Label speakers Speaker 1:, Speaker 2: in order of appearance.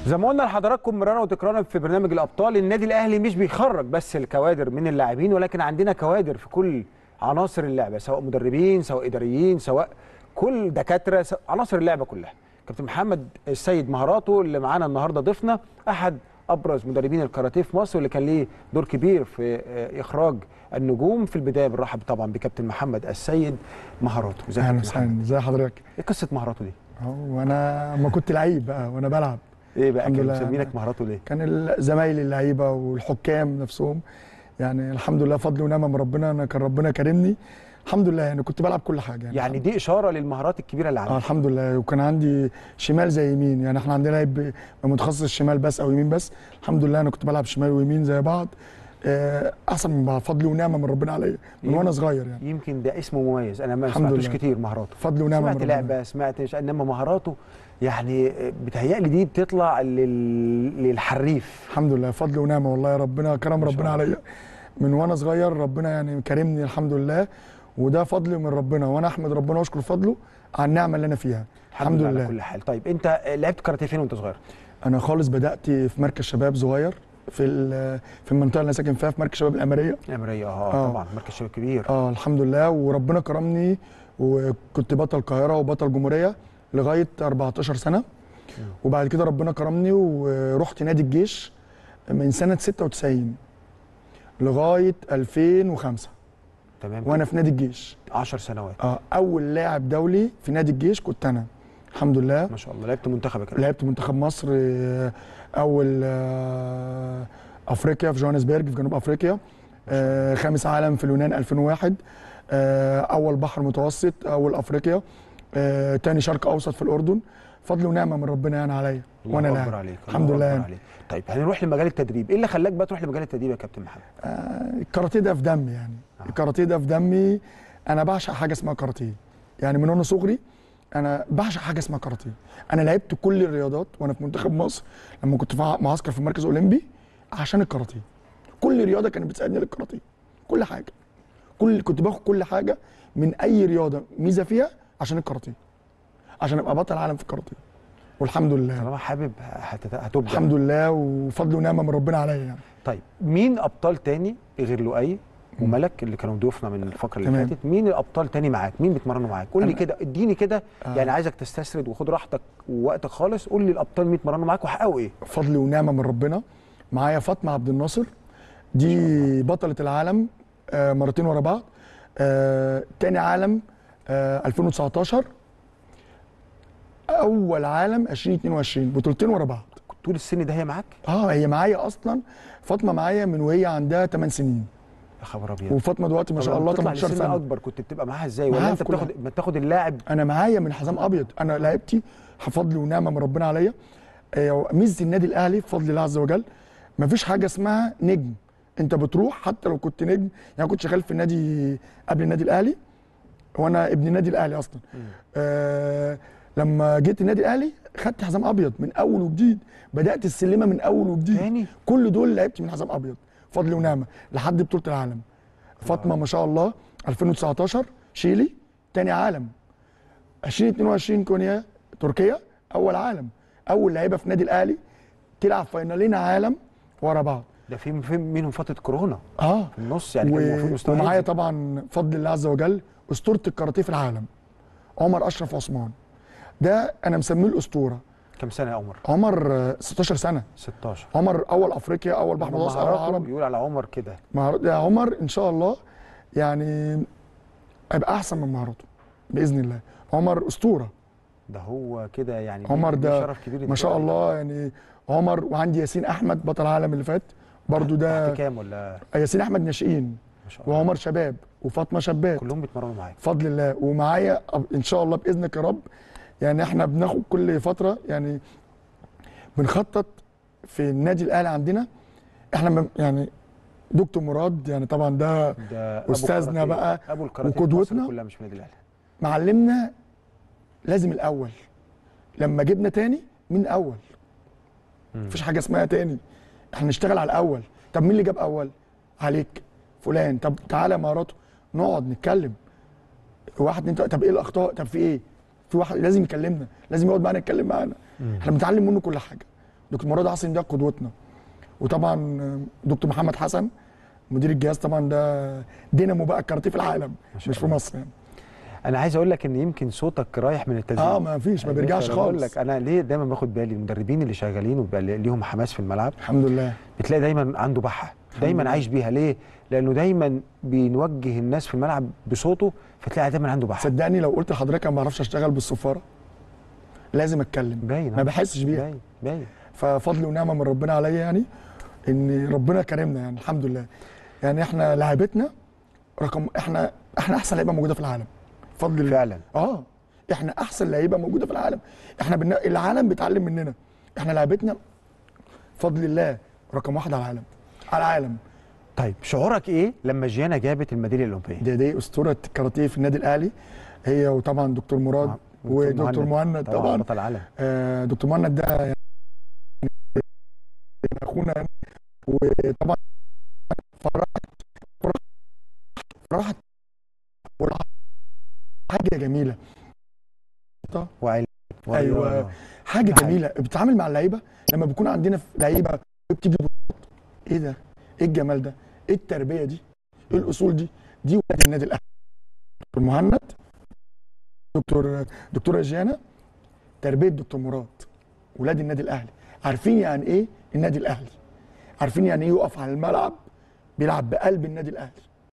Speaker 1: زي ما قلنا لحضراتكم مرارا وتكرارا في برنامج الابطال النادي الاهلي مش بيخرج بس الكوادر من اللاعبين ولكن عندنا كوادر في كل عناصر اللعبه سواء مدربين سواء اداريين سواء كل دكاتره سواء عناصر اللعبه كلها كابتن محمد السيد مهاراته اللي معانا النهارده ضيفنا احد ابرز مدربين الكاراتيه في مصر واللي كان ليه دور كبير في اخراج النجوم في البدايه بنرحب طبعا بكابتن محمد السيد مهاراته ازيك يا
Speaker 2: اهلا
Speaker 1: كابتن محمد
Speaker 2: وسهلا ازي حضرتك
Speaker 1: ايه قصه مهاراته دي
Speaker 2: اهو وانا ما كنت لعيب بقى وانا بلعب
Speaker 1: ايه بقى
Speaker 2: الحمد
Speaker 1: كانوا
Speaker 2: لله.
Speaker 1: مسمينك مهاراته ليه
Speaker 2: كان ال- زمايلي اللعيبه والحكام نفسهم يعني الحمد لله فضل ونعمه من ربنا انا كان ربنا كرمني الحمد لله يعني كنت بلعب كل حاجه
Speaker 1: يعني دي اشاره للمهارات الكبيره اللي
Speaker 2: اه
Speaker 1: عندك
Speaker 2: الحمد لله وكان عندي شمال زي يمين يعني احنا عندنا لعيب متخصص شمال بس او يمين بس الحمد لله انا كنت بلعب شمال ويمين زي بعض آه، احسن من بعض فضل ونعمه من ربنا عليا من
Speaker 1: يمكن-
Speaker 2: وانا صغير يعني
Speaker 1: يمكن ده اسمه مميز انا ما
Speaker 2: الحمد
Speaker 1: سمعتوش
Speaker 2: لله.
Speaker 1: كتير مهاراته
Speaker 2: فضل ونعمه من
Speaker 1: سمعت
Speaker 2: ربنا
Speaker 1: لعبه سمعت مش انما مهاراته يعني بتهيألي دي بتطلع لل... للحريف
Speaker 2: الحمد لله فضل ونعمه والله ربنا كرم
Speaker 1: ما شاء
Speaker 2: ربنا
Speaker 1: الله.
Speaker 2: عليا من وانا صغير ربنا يعني كرمني الحمد لله وده فضل من ربنا وانا احمد ربنا واشكر فضله على النعمه اللي انا فيها الحمد
Speaker 1: على
Speaker 2: لله
Speaker 1: كل حال طيب انت لعبت كاراتيه فين وانت صغير
Speaker 2: انا خالص بدات في مركز شباب صغير في ال- في المنطقه اللي انا ساكن فيها في مركز شباب الاماريه
Speaker 1: الامريه اه,
Speaker 2: آه.
Speaker 1: طبعا مركز شباب كبير
Speaker 2: اه الحمد لله وربنا كرمني وكنت بطل القاهره وبطل جمهوريه لغايه 14 سنه وبعد كده ربنا كرمني ورحت نادي الجيش من سنه 96 لغايه 2005
Speaker 1: تمام
Speaker 2: وانا في نادي الجيش
Speaker 1: 10 سنوات
Speaker 2: اه اول لاعب دولي في نادي الجيش كنت انا الحمد لله
Speaker 1: ما شاء الله لعبت منتخب يا كابتن
Speaker 2: لعبت منتخب مصر آه، اول آه، افريقيا في جوهانسبرج في جنوب افريقيا آه، خامس عالم في اليونان 2001 آه، اول بحر متوسط اول افريقيا آه، تاني شرق اوسط في الاردن فضل ونعمه من ربنا يعني عليا
Speaker 1: الله
Speaker 2: وانا
Speaker 1: أكبر
Speaker 2: لاعب
Speaker 1: عليك
Speaker 2: الحمد
Speaker 1: الله
Speaker 2: لله
Speaker 1: أكبر عليك. طيب هنروح لمجال التدريب ايه اللي خلاك بقى تروح لمجال التدريب يا كابتن محمد
Speaker 2: آه، الكاراتيه ده في دمي يعني
Speaker 1: آه.
Speaker 2: الكاراتيه ده في دمي انا بعشق حاجه اسمها كاراتيه يعني من وانا صغري انا بعشق حاجه اسمها كاراتيه انا لعبت كل الرياضات وانا في منتخب مصر لما كنت في معسكر في المركز الاولمبي عشان الكاراتيه كل رياضه كانت بتساعدني للكاراتيه كل حاجه كل كنت باخد كل حاجه من اي رياضه ميزه فيها عشان الكاراتيه عشان ابقى بطل عالم في الكاراتيه والحمد لله
Speaker 1: طالما حابب هتت- هتبدا
Speaker 2: الحمد لله وفضل ونعمه من ربنا عليا يعني
Speaker 1: طيب مين ابطال تاني غير لؤي وملك اللي كانوا ضيوفنا من الفقره اللي
Speaker 2: تمام.
Speaker 1: فاتت مين الابطال تاني معاك مين بيتمرنوا معاك قول لي
Speaker 2: أنا-
Speaker 1: كده اديني كده
Speaker 2: آه.
Speaker 1: يعني عايزك تستسرد وخد راحتك ووقتك خالص قول لي الابطال مين بيتمرنوا معاك وحققوا ايه
Speaker 2: فضل ونعمه من ربنا معايا فاطمه عبد الناصر دي بطله العالم آه، مرتين ورا بعض آه، تاني عالم آه، 2019 اول عالم 2022 بطولتين ورا بعض
Speaker 1: طول السن ده هي معاك
Speaker 2: اه هي معايا اصلا فاطمه معايا من وهي عندها 8 سنين
Speaker 1: يا خبر ابيض
Speaker 2: وفاطمه دلوقتي ما
Speaker 1: طب
Speaker 2: شاء
Speaker 1: لما
Speaker 2: الله
Speaker 1: بتطلع
Speaker 2: 18
Speaker 1: لسن
Speaker 2: سنه
Speaker 1: اكبر كنت بتبقى معاها ازاي ولا
Speaker 2: معاها
Speaker 1: انت
Speaker 2: في كل
Speaker 1: بتاخد ما تاخد اللاعب
Speaker 2: انا معايا من حزام ابيض انا لعبتي فضل ونعمه من ربنا عليا آه، ميزه النادي الاهلي بفضل الله عز وجل مفيش حاجه اسمها نجم انت بتروح حتى لو كنت نجم يعني كنت شغال في النادي قبل النادي الاهلي وانا ابن النادي الاهلي اصلا آه لما جيت النادي الاهلي خدت حزام ابيض من اول وجديد بدات السلمه من اول وجديد
Speaker 1: تاني
Speaker 2: كل دول لعبت من حزام ابيض فضل ونعمه لحد بطوله العالم فاطمه ما شاء الله 2019 شيلي تاني عالم 2022 كونيا تركيا اول عالم اول لعيبه في النادي الاهلي تلعب فاينالين عالم ورا بعض
Speaker 1: ده في في منهم فتره كورونا
Speaker 2: اه
Speaker 1: في النص يعني كان المفروض
Speaker 2: و...
Speaker 1: مستوى
Speaker 2: ومعايا
Speaker 1: ينزل.
Speaker 2: طبعا بفضل الله عز وجل اسطوره الكاراتيه في العالم عمر اشرف عثمان ده انا مسميه الاسطوره
Speaker 1: كام سنه يا عمر
Speaker 2: عمر آه، 16 سنه
Speaker 1: 16
Speaker 2: عمر اول افريقيا اول بحر متوسط اول
Speaker 1: مهاراته
Speaker 2: عرب
Speaker 1: يقول على عمر كده
Speaker 2: مهارات يا عمر ان شاء الله يعني هيبقى احسن من مهاراته باذن الله عمر اسطوره
Speaker 1: ده هو كده يعني
Speaker 2: عمر
Speaker 1: ليه
Speaker 2: ده
Speaker 1: شرف كبير
Speaker 2: ما شاء
Speaker 1: إنت-
Speaker 2: الله يعني عمر وعندي ياسين احمد بطل العالم اللي فات برضو ده
Speaker 1: تحت كام ولا
Speaker 2: ياسين احمد ناشئين
Speaker 1: ما شاء الله
Speaker 2: وعمر شباب وفاطمه شابات
Speaker 1: كلهم بيتمرنوا معاك
Speaker 2: بفضل الله ومعايا أب- ان شاء الله باذنك يا رب يعني احنا بناخد كل فتره يعني بنخطط في النادي الاهلي عندنا احنا م- يعني دكتور مراد يعني طبعا ده
Speaker 1: ده أبو
Speaker 2: أستاذنا
Speaker 1: الكاراتيه.
Speaker 2: بقى
Speaker 1: ابو الكاراتيه
Speaker 2: وقدوتنا.
Speaker 1: مصر كلها مش في النادي الاهلي
Speaker 2: معلمنا لازم الاول لما جبنا تاني من اول
Speaker 1: مم.
Speaker 2: مفيش حاجه اسمها تاني احنا نشتغل على الاول طب مين اللي جاب اول عليك فلان طب تعالى مهاراته نقعد نتكلم واحد اتنين تلاته طب ايه الاخطاء طب في ايه في واحد لازم يكلمنا لازم يقعد معانا يتكلم معانا
Speaker 1: مم.
Speaker 2: احنا بنتعلم منه كل حاجه دكتور مراد عاصم ده قدوتنا وطبعا دكتور محمد حسن مدير الجهاز طبعا ده دينامو بقى الكاراتيه في العالم
Speaker 1: شاء
Speaker 2: مش في
Speaker 1: الله.
Speaker 2: مصر يعني
Speaker 1: انا عايز اقول لك ان يمكن صوتك رايح من التدريب
Speaker 2: اه ما فيش ما
Speaker 1: يعني
Speaker 2: بيرجعش
Speaker 1: أنا بقول
Speaker 2: خالص
Speaker 1: لك انا ليه دايما باخد بالي المدربين اللي شغالين وبيبقى ليهم حماس في الملعب
Speaker 2: الحمد لله
Speaker 1: بتلاقي دايما عنده بحه دايما
Speaker 2: لله.
Speaker 1: عايش بيها ليه لانه دايما بيوجه الناس في الملعب بصوته فتلاقي دايما عنده بحه
Speaker 2: صدقني لو قلت لحضرتك انا ما بعرفش اشتغل بالصفاره لازم اتكلم
Speaker 1: باين
Speaker 2: ما بحسش بيها
Speaker 1: باين باين
Speaker 2: ففضل ونعمه من ربنا عليا يعني ان ربنا كرمنا يعني الحمد لله يعني احنا لعيبتنا رقم احنا احنا احسن لعيبه موجوده في العالم بفضل الله
Speaker 1: فعلا
Speaker 2: اه احنا احسن لعيبه موجوده في العالم احنا بن... العالم بيتعلم مننا احنا لعيبتنا بفضل الله رقم واحد على العالم على العالم
Speaker 1: طيب شعورك ايه لما جيانا جابت الميداليه الاولمبيه
Speaker 2: دي دي اسطوره الكاراتيه في النادي الاهلي هي وطبعا دكتور مراد ودكتور مهند طبعا
Speaker 1: بطل العالم
Speaker 2: آه، دكتور مهند ده يعني اخونا يعني وطبعا فرحت فرحت فرحت والع- حاجه جميله
Speaker 1: وعلم
Speaker 2: أيوة. حاجه
Speaker 1: ده
Speaker 2: جميله بتتعامل مع اللعيبه لما بيكون عندنا في لعيبه بتيجي بطولات ايه ده؟ ايه الجمال ده؟ ايه التربيه دي؟ ايه الاصول دي؟ دي ولاد النادي الاهلي دكتور مهند دكتور دكتوره جيانا تربيه دكتور مراد ولاد النادي الاهلي عارفين يعني ايه النادي الاهلي عارفين يعني ايه يقف على الملعب بيلعب بقلب النادي الاهلي